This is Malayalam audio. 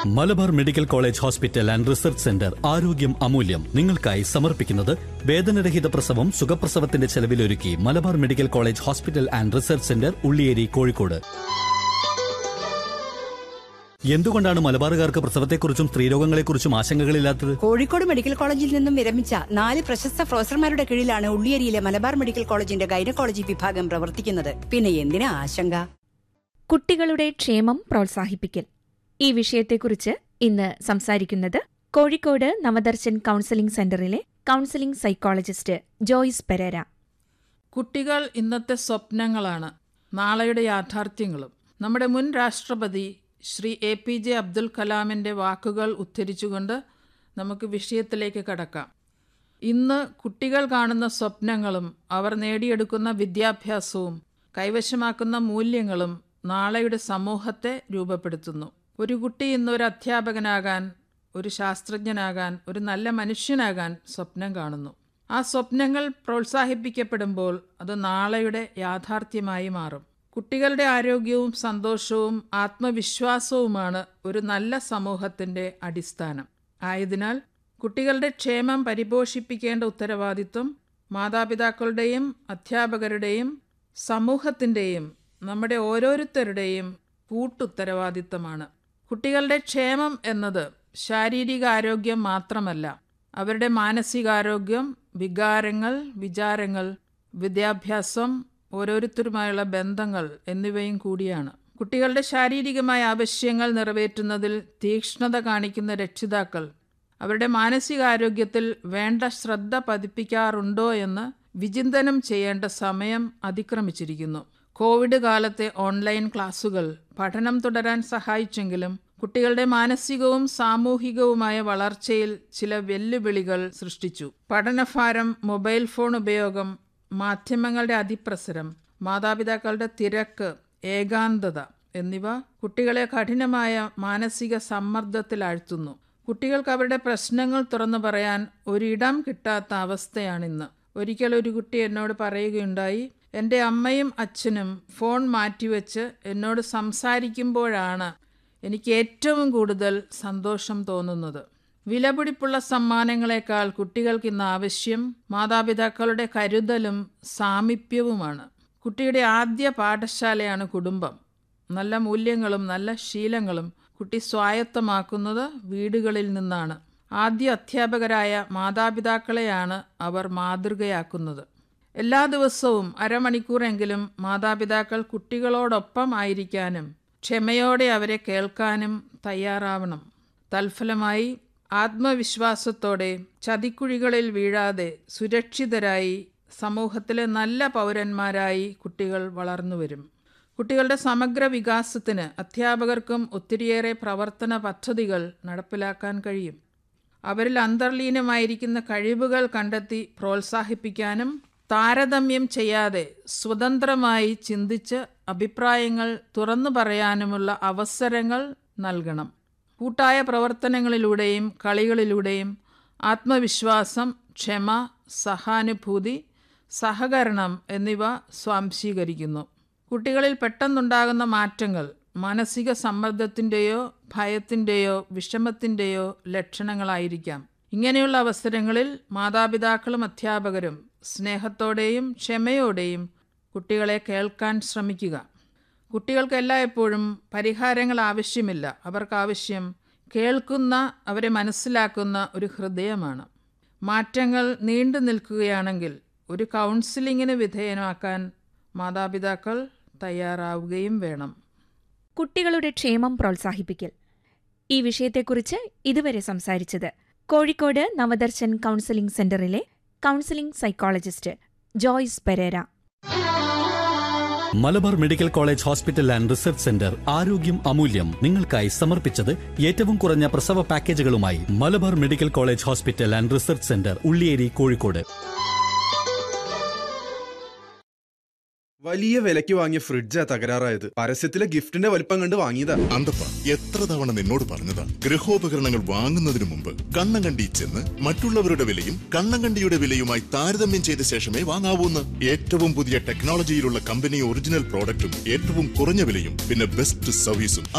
Malabar medical college hospital and research centre ആരോഗ്യം അമൂല്യം നിങ്ങൾക്കായി സമർപ്പിക്കുന്നത് വേദനരഹിത പ്രസവം സുഖപ്രസവത്തിന്റെ ചെലവിലൊരുക്കി Malabar medical college hospital and research centre Ulliyeri Kozhikode എന്തുകൊണ്ടാണ് മലബാറുകാർക്ക് പ്രസവത്തെക്കുറിച്ചും സ്ത്രീരോഗങ്ങളെക്കുറിച്ചും ആശങ്കകളില്ലാത്തത് കോഴിക്കോട് മെഡിക്കൽ കോളേജിൽ നിന്നും വിരമിച്ച നാല് പ്രശസ്ത പ്രൊഫസർമാരുടെ കീഴിലാണ് ഉള്ളിയേരിയിലെ മലബാർ മെഡിക്കൽ കോളേജിന്റെ ഗൈനക്കോളജി വിഭാഗം പ്രവർത്തിക്കുന്നത് പിന്നെ എന്തിനാ ആശങ്ക കുട്ടികളുടെ ക്ഷേമം പ്രോത്സാഹിപ്പിക്കൽ ഈ വിഷയത്തെക്കുറിച്ച് ഇന്ന് സംസാരിക്കുന്നത് കോഴിക്കോട് നവദർശൻ കൌൺസിലിംഗ് സെന്ററിലെ കൌൺസിലിംഗ് സൈക്കോളജിസ്റ്റ് ജോയ്സ് പെരേര കുട്ടികൾ ഇന്നത്തെ സ്വപ്നങ്ങളാണ് നാളെയുടെ യാഥാർത്ഥ്യങ്ങളും നമ്മുടെ മുൻ രാഷ്ട്രപതി Shri A P J Abdul കലാമിൻ്റെ വാക്കുകൾ ഉദ്ധരിച്ചുകൊണ്ട് നമുക്ക് വിഷയത്തിലേക്ക് കടക്കാം ഇന്ന് കുട്ടികൾ കാണുന്ന സ്വപ്നങ്ങളും അവർ നേടിയെടുക്കുന്ന വിദ്യാഭ്യാസവും കൈവശമാക്കുന്ന മൂല്യങ്ങളും നാളെയുടെ സമൂഹത്തെ രൂപപ്പെടുത്തുന്നു ഒരു കുട്ടി ഇന്ന് ഒരു അധ്യാപകനാകാൻ ഒരു ശാസ്ത്രജ്ഞനാകാൻ ഒരു നല്ല മനുഷ്യനാകാൻ സ്വപ്നം കാണുന്നു ആ സ്വപ്നങ്ങൾ പ്രോത്സാഹിപ്പിക്കപ്പെടുമ്പോൾ അത് നാളെയുടെ യാഥാർത്ഥ്യമായി മാറും കുട്ടികളുടെ ആരോഗ്യവും സന്തോഷവും ആത്മവിശ്വാസവുമാണ് ഒരു നല്ല സമൂഹത്തിൻ്റെ അടിസ്ഥാനം ആയതിനാൽ കുട്ടികളുടെ ക്ഷേമം പരിപോഷിപ്പിക്കേണ്ട ഉത്തരവാദിത്വം മാതാപിതാക്കളുടെയും അധ്യാപകരുടെയും സമൂഹത്തിൻ്റെയും നമ്മുടെ ഓരോരുത്തരുടെയും കൂട്ടുത്തരവാദിത്തമാണ് കുട്ടികളുടെ ക്ഷേമം എന്നത് ശാരീരിക ആരോഗ്യം മാത്രമല്ല അവരുടെ മാനസികാരോഗ്യം വികാരങ്ങൾ വിചാരങ്ങൾ വിദ്യാഭ്യാസം ഓരോരുത്തരുമായുള്ള ബന്ധങ്ങൾ എന്നിവയും കൂടിയാണ് കുട്ടികളുടെ ശാരീരികമായ ആവശ്യങ്ങൾ നിറവേറ്റുന്നതിൽ തീക്ഷ്ണത കാണിക്കുന്ന രക്ഷിതാക്കൾ അവരുടെ മാനസികാരോഗ്യത്തിൽ വേണ്ട ശ്രദ്ധ പതിപ്പിക്കാറുണ്ടോ എന്ന് വിചിന്തനം ചെയ്യേണ്ട സമയം അതിക്രമിച്ചിരിക്കുന്നു കോവിഡ് കാലത്തെ ഓൺലൈൻ ക്ലാസുകൾ പഠനം തുടരാൻ സഹായിച്ചെങ്കിലും കുട്ടികളുടെ മാനസികവും സാമൂഹികവുമായ വളർച്ചയിൽ ചില വെല്ലുവിളികൾ സൃഷ്ടിച്ചു പഠനഭാരം മൊബൈൽ ഫോൺ ഉപയോഗം മാധ്യമങ്ങളുടെ അതിപ്രസരം മാതാപിതാക്കളുടെ തിരക്ക് ഏകാന്തത എന്നിവ കുട്ടികളെ കഠിനമായ മാനസിക സമ്മർദ്ദത്തിലാഴ്ത്തുന്നു കുട്ടികൾക്ക് അവരുടെ പ്രശ്നങ്ങൾ തുറന്നു പറയാൻ ഒരിടം കിട്ടാത്ത അവസ്ഥയാണിന്ന് ഒരിക്കൽ ഒരു കുട്ടി എന്നോട് പറയുകയുണ്ടായി എൻ്റെ അമ്മയും അച്ഛനും ഫോൺ മാറ്റിവെച്ച് എന്നോട് സംസാരിക്കുമ്പോഴാണ് എനിക്ക് ഏറ്റവും കൂടുതൽ സന്തോഷം തോന്നുന്നത് വിലപിടിപ്പുള്ള സമ്മാനങ്ങളെക്കാൾ കുട്ടികൾക്ക് ഇന്ന് ആവശ്യം മാതാപിതാക്കളുടെ കരുതലും സാമീപ്യവുമാണ് കുട്ടിയുടെ ആദ്യ പാഠശാലയാണ് കുടുംബം നല്ല മൂല്യങ്ങളും നല്ല ശീലങ്ങളും കുട്ടി സ്വായത്തമാക്കുന്നത് വീടുകളിൽ നിന്നാണ് ആദ്യ അധ്യാപകരായ മാതാപിതാക്കളെയാണ് അവർ മാതൃകയാക്കുന്നത് എല്ലാ ദിവസവും അരമണിക്കൂറെങ്കിലും മാതാപിതാക്കൾ കുട്ടികളോടൊപ്പം ആയിരിക്കാനും ക്ഷമയോടെ അവരെ കേൾക്കാനും തയ്യാറാവണം തൽഫലമായി ആത്മവിശ്വാസത്തോടെ ചതിക്കുഴികളിൽ വീഴാതെ സുരക്ഷിതരായി സമൂഹത്തിലെ നല്ല പൗരന്മാരായി കുട്ടികൾ വളർന്നു വരും കുട്ടികളുടെ സമഗ്ര വികാസത്തിന് അധ്യാപകർക്കും ഒത്തിരിയേറെ പ്രവർത്തന പദ്ധതികൾ നടപ്പിലാക്കാൻ കഴിയും അവരിൽ അന്തർലീനമായിരിക്കുന്ന കഴിവുകൾ കണ്ടെത്തി പ്രോത്സാഹിപ്പിക്കാനും താരതമ്യം ചെയ്യാതെ സ്വതന്ത്രമായി ചിന്തിച്ച് അഭിപ്രായങ്ങൾ തുറന്നു പറയാനുമുള്ള അവസരങ്ങൾ നൽകണം കൂട്ടായ പ്രവർത്തനങ്ങളിലൂടെയും കളികളിലൂടെയും ആത്മവിശ്വാസം ക്ഷമ സഹാനുഭൂതി സഹകരണം എന്നിവ സ്വാംശീകരിക്കുന്നു കുട്ടികളിൽ പെട്ടെന്നുണ്ടാകുന്ന മാറ്റങ്ങൾ മാനസിക സമ്മർദ്ദത്തിൻ്റെയോ ഭയത്തിൻ്റെയോ വിഷമത്തിൻ്റെയോ ലക്ഷണങ്ങളായിരിക്കാം ഇങ്ങനെയുള്ള അവസരങ്ങളിൽ മാതാപിതാക്കളും അധ്യാപകരും സ്നേഹത്തോടെയും ക്ഷമയോടെയും കുട്ടികളെ കേൾക്കാൻ ശ്രമിക്കുക കുട്ടികൾക്ക് എല്ലായ്പ്പോഴും പരിഹാരങ്ങൾ ആവശ്യമില്ല അവർക്ക് ആവശ്യം കേൾക്കുന്ന അവരെ മനസ്സിലാക്കുന്ന ഒരു ഹൃദയമാണ് മാറ്റങ്ങൾ നീണ്ടു നിൽക്കുകയാണെങ്കിൽ ഒരു കൗൺസിലിങ്ങിന് വിധേയമാക്കാൻ മാതാപിതാക്കൾ തയ്യാറാവുകയും വേണം കുട്ടികളുടെ ക്ഷേമം പ്രോത്സാഹിപ്പിക്കൽ ഈ വിഷയത്തെക്കുറിച്ച് ഇതുവരെ സംസാരിച്ചത് കോഴിക്കോട് നവദർശൻ കൌൺസിലിംഗ് സെന്ററിലെ counselling psychologist Joyce Pereira Malabar medical college hospital and research centre ആരോഗ്യം അമൂല്യം നിങ്ങൾക്കായി സമർപ്പിച്ചത് ഏറ്റവും കുറഞ്ഞ പ്രസവ പാക്കേജുകളുമായി Malabar medical college hospital and research centre Ulliyeri Kozhikode വലിയ വിലയ്ക്ക് വാങ്ങിയ ഫ്രിഡ്ജാ തകരാറായത് പരസ്യത്തിലെ ഗിഫ്റ്റിന്റെ വലിപ്പം കണ്ട് വാങ്ങിയതാ അന്തപ്പ എത്ര തവണ നിന്നോട് പറഞ്ഞതാ ഗൃഹോപകരണങ്ങൾ വാങ്ങുന്നതിന് മുമ്പ് കണ്ണങ്കണ്ടി ചെന്ന് മറ്റുള്ളവരുടെ വിലയും കണ്ണങ്കണ്ടിയുടെ വിലയുമായി താരതമ്യം ചെയ്ത ശേഷമേ വാങ്ങാവൂന്ന് ഏറ്റവും പുതിയ ടെക്നോളജിയിലുള്ള കമ്പനി ഒറിജിനൽ പ്രോഡക്റ്റും ഏറ്റവും കുറഞ്ഞ വിലയും പിന്നെ ബെസ്റ്റ് സർവീസും